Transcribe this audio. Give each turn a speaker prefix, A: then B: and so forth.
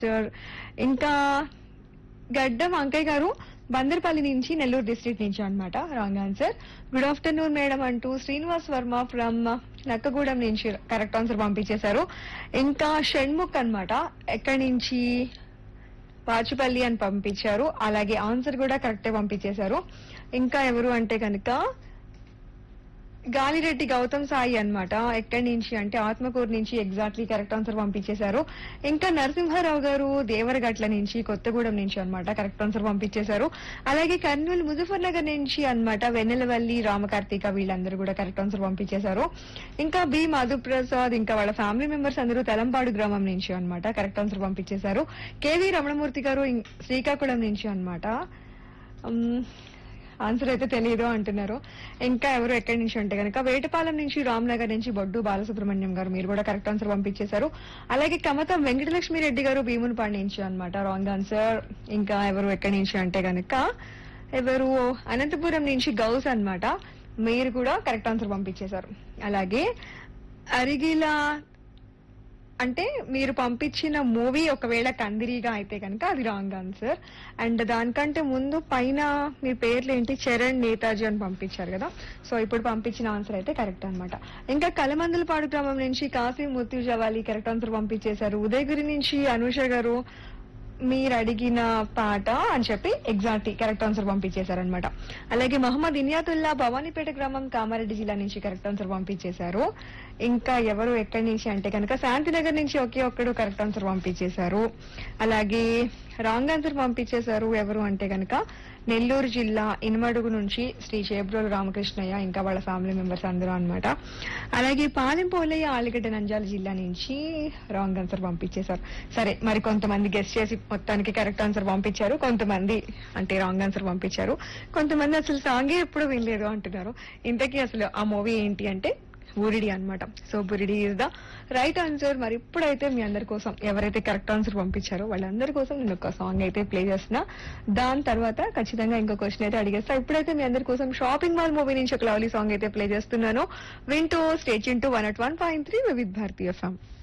A: sir ఇంకా గడ్డం అంకయ్య గారు బందర్పల్లి నుంచి నెల్లూరు డిస్ట్రిక్ట్ నుంచి అన్నమాట wrong answer good afternoon madam అంటూ శ్రీనివాస్ వర్మ ఫ్రమ్ నక్కగూడెం నుంచి కరెక్ట్ ఆన్సర్ పంపించేశారు ఇంకా షణ్ముఖ్ అన్నమాట ఎక్కడి నుంచి పాచిపల్లి అని పంపించారు అలాగే ఆన్సర్ కూడా కరెక్టే పంపించేశారు ఇంకా ఎవరు అంటే కనుక గాలిరెడ్డి గౌతమ్ సాయి అన్నమాట ఎక్కడి నుంచి అంటే ఆత్మకూరు నుంచి ఎగ్జాక్ట్లీ కరెక్ట్ ఆన్సర్ పంపించేశారు ఇంకా నరసింహారావు గారు దేవరగట్ల నుంచి కొత్తగూడెం నుంచి అన్నమాట కరెక్ట్ ఆన్సర్ పంపించేశారు అలాగే కర్నూలు ముజఫర్ నగర్ నుంచి అన్నమాట వెన్నెలవల్లి రామకార్తిక వీళ్ళందరూ కూడా కరెక్ట్ ఆన్సర్ పంపించేశారు ఇంకా బి మధుప్రసాద్ ఇంకా వాళ్ళ ఫ్యామిలీ మెంబర్స్ అందరూ తలంపాడు గ్రామం నుంచి అన్నమాట కరెక్ట్ ఆన్సర్ పంపించేశారు కేవీ రమణమూర్తి గారు ఇం- శ్రీకాకుళం నుంచి అన్నమాట ఉమ్, ఆన్సర్ అయితే తెలియదు అంటున్నారు ఇంకా ఎవరు ఎక్కడి నుంచి అంటే కనుక వేటపాలెం నుంచి రామ్నగర్ నుంచి బొడ్డు బాలసుబ్రహ్మణ్యం గారు మీరు కూడా కరెక్ట్ ఆన్సర్ పంపించేశారు అలాగే కమతం వెంకటలక్ష్మి రెడ్డి గారు భీమునిపాడు నుంచి అన్నమాట రాంగ్ ఆన్సర్ ఇంకా ఎవరు ఎక్కడి నుంచి అంటే కనుక ఎవరు అనంతపురం నుంచి గౌస్ అన్నమాట మీరు కూడా కరెక్ట్ ఆన్సర్ పంపించేశారు అలాగే అరిగిల అంటే మీరు పంపించిన మూవీ ఒకవేళ కందిరీగా అయితే కనుక అది రాంగ్ ఆన్సర్ అండ్ దానికంటే ముందు పైన మీ పేర్లు ఏంటి చరణ్ నేతాజీ అని పంపించారు కదా సో ఇప్పుడు పంపించిన ఆన్సర్ అయితే కరెక్ట్ అన్నమాట ఇంకా కలమందులపాడు గ్రామం నుంచి కాశీ ముత్యు జవాలి కరెక్ట్ ఆన్సర్ పంపించేశారు ఉదయగిరి నుంచి అనూష గారు మీరు అడిగిన పాట అని చెప్పి ఎగ్జాక్ట్ కరెక్ట్ ఆన్సర్ పంపించేశారనమాట అలాగే మహమ్మద్ ఇనియాతుల్లా భవానీపేట గ్రామం కామారెడ్డి జిల్లా నుంచి కరెక్ట్ ఆన్సర్ పంపించేశారు ఇంకా ఎవరు ఎక్కడి నుంచి అంటే కనుక శాంతినగర్ నుంచి ఒకే ఒక్కడు కరెక్ట్ ఆన్సర్ పంపించేశారు అలాగే రాంగ్ ఆన్సర్ పంపించేశారు ఎవరు అంటే కనుక నెల్లూరు జిల్లా ఇనుమడుగు నుంచి శ్రీ చేబ్రోలు రామకృష్ణయ్య ఇంకా వాళ్ళ ఫ్యామిలీ మెంబర్స్ అందరూ అన్నమాట అలాగే పాలెంపోలయ్య ఆలిగడ్డ నంజాల జిల్లా నుంచి రాంగ్ ఆన్సర్ పంపించేశారు సరే మరి కొంతమంది గెస్ట్ చేసి మొత్తానికి కరెక్ట్ ఆన్సర్ పంపించారు కొంతమంది అంటే రాంగ్ ఆన్సర్ పంపించారు కొంతమంది అసలు సాంగే ఎప్పుడు వినలేదు అంటున్నారు ఇంతకీ అసలు ఆ మూవీ ఏంటి అంటే బురిడి అన్నమాట సో బురిడి ఇస్ ద రైట్ ఆన్సర్ మరి ఇప్పుడైతే మీ అందరి కోసం ఎవరైతే కరెక్ట్ ఆన్సర్ పంపించారో వాళ్ళందరి కోసం నేను ఒక సాంగ్ అయితే ప్లే చేస్తున్నా దాని తర్వాత ఖచ్చితంగా ఇంకో క్వశ్చన్ అయితే అడిగేస్తా ఇప్పుడైతే మీ అందరి కోసం షాపింగ్ మాల్ మూవీ నుంచి ఒక లవ్లీ సాంగ్ అయితే ప్లే చేస్తున్నాను వింటూ stage into one at one point three with Bharatiya FM